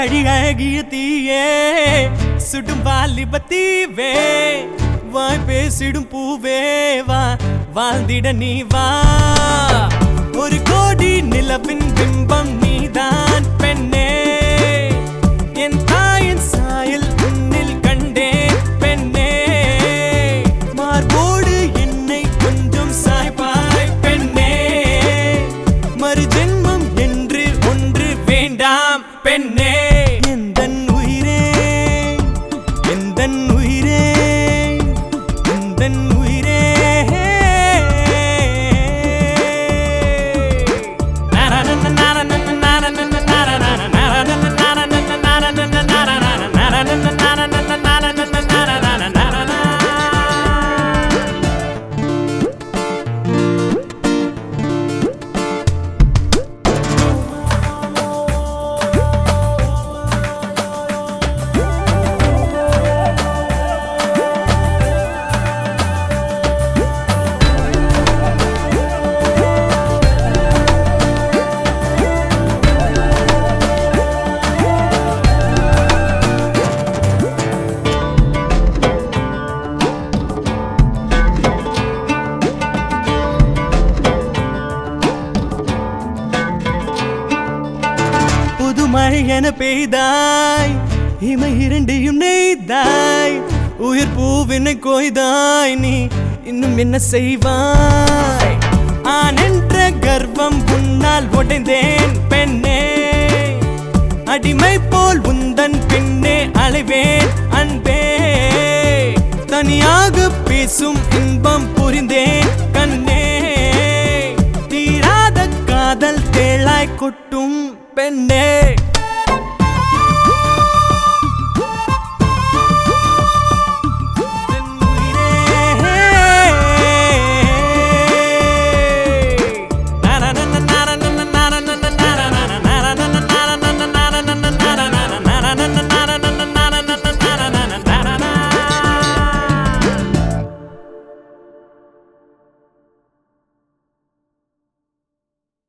அழி அழகிய தீயே சுடும் வாலிப தீவே வாய் பேசிடும் பூவே வா வாழ்ந்திட நீ வா ஒரு கோடி நிலவின் பிம்பம் நீதான் பெண்ணே என் தாயின் சாயல் உன்னில் கண்டேன் பெண்ணே மார்போடு என்னை கொஞ்சம் சாய்பாய் பெண்ணே மறு ஜென்மம் என்று ஒன்று வேண்டாம் பெண்ணே எந்தன் உயிரே எந்தன் உயிரே எந்தன் உயிரே புதுமழை என பெய்தாய் இமை இரண்டையும் நெய்தாய் உயிர் பூவினை கொய்தாய் நீ இன்னும் என்ன செய்வாய் ஆண் என்ற கர்வம் உன்னால் உடைந்தேன் பெண்ணே அடிமை போல் உந்தன் பின்னே அலைவேன் அன்பே தனியாக பேசும் இன்பம் புரிந்தேன் கண்ணே தீராத காதல் தேளாய் கொட்டும் பெண்ணே